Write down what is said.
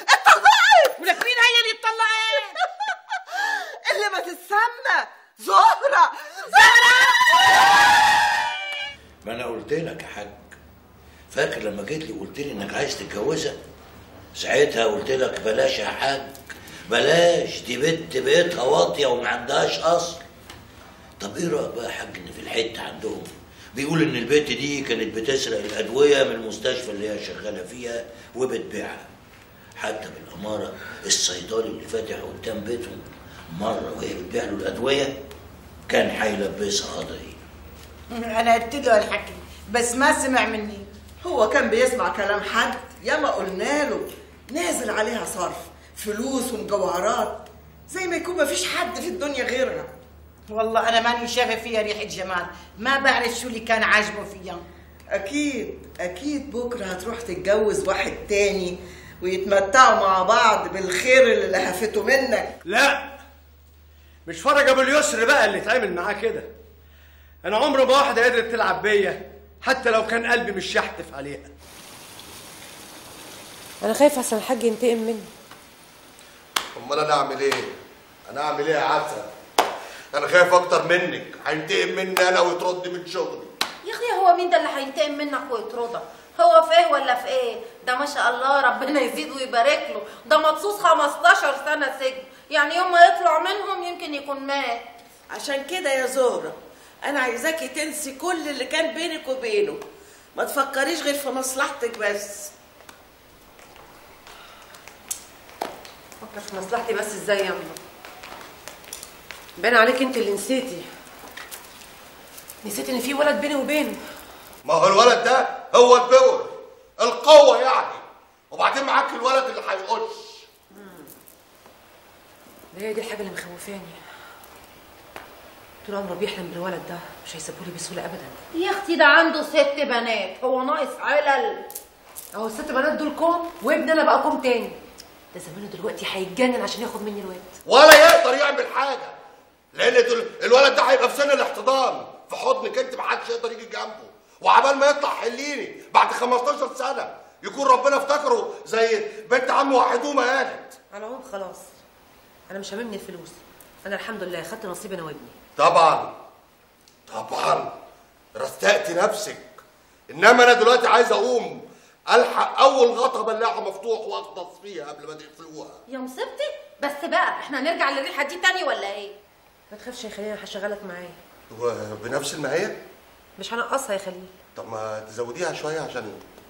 اتطلقت ولك مين هي اللي اتطلقت اللي ما تتسمى زهرة ما انا قلت لك يا حاج فاكر لما جيت لي قلت لي انك عايز تتجوزها ساعتها قلت لك بلاش يا حاج بلاش دي بنت بيتها واطيه وما عندهاش اصل طب ايه رايك بقى يا حاج ان في الحته عندهم بيقول ان البنت دي كانت بتسرق الادويه من المستشفى اللي هي شغاله فيها وبتبيعها حتى بالاماره الصيدلي اللي فاتح قدام بيتهم مره وهي بتبيع له الادويه كان هيلبسها قضيه انا قلت له الحكي بس ما سمع مني هو كان بيسمع كلام حد ياما قلنا له نازل عليها صرف فلوس ومجوهرات زي ما يكون مفيش حد في الدنيا غيرها والله انا ماني شايفه فيها ريحه جمال ما بعرف شو اللي كان عاجبه فيها اكيد اكيد بكره هتروح تتجوز واحد تاني ويتمتعوا مع بعض بالخير اللي لهفته منك لا مش فرج ابو اليسر بقى اللي اتعمل معاه كده انا عمري ما واحده قدرت تلعب بيا حتى لو كان قلبي مش يحتف عليها انا خايفه احسن الحاج ينتقم مني امال انا اعمل ايه انا اعمل ايه يا عسل انا خايف اكتر منك هينتقم مني انا ويطردني من شغلي يا اخي هو مين ده اللي هينتقم منك ويطردك هو في ايه ولا في ايه ده ما شاء الله ربنا يزيد ويبارك له ده مطصوص 15 سنه سجن يعني يوم ما يطلع منهم يمكن يكون مات عشان كده يا زهرة أنا عايزاكي تنسي كل اللي كان بينك وبينه ما تفكريش غير في مصلحتك بس فكر في مصلحتي بس ازاي يا امه باين عليك انت اللي نسيتي نسيت ان في ولد بيني وبينه ما هو الولد ده هو البور القوة يعني وبعدين معاك الولد اللي هيقش ده هي دي الحاجه اللي مخوفاني طول عمره بيحلم بالولد ده مش هيسيبهولي بسهوله ابدا يا اختي ده عنده ست بنات هو ناقص علل اهو الست بنات دول كوم وابني انا بقى كوم تاني ده زمانه دلوقتي هيتجنن عشان ياخد مني الواد ولا يقدر يعمل حاجة لأن دول الولد ده هيبقى في سن الاحتضان في حضنك أنت محدش يقدر يجي جنبه وعبال ما يطلع حليني بعد 15 سنة يكون ربنا افتكره زي بنت عم وحدومة قالت على العموم خلاص انا مش هاممني الفلوس انا الحمد لله خدت نصيبي انا وابني طبعا طبعا رستقت نفسك انما انا دلوقتي عايز اقوم الحق اول غطا بلاعه مفتوح واغطس فيها قبل ما تقفلوها يا مصيبتي بس بقى احنا هنرجع للريحه دي تاني ولا ايه ما تخافش يا خليل انا هشغلك معايا وبنفس المعايير مش هنقصها يا خليل طب ما تزوديها شويه عشان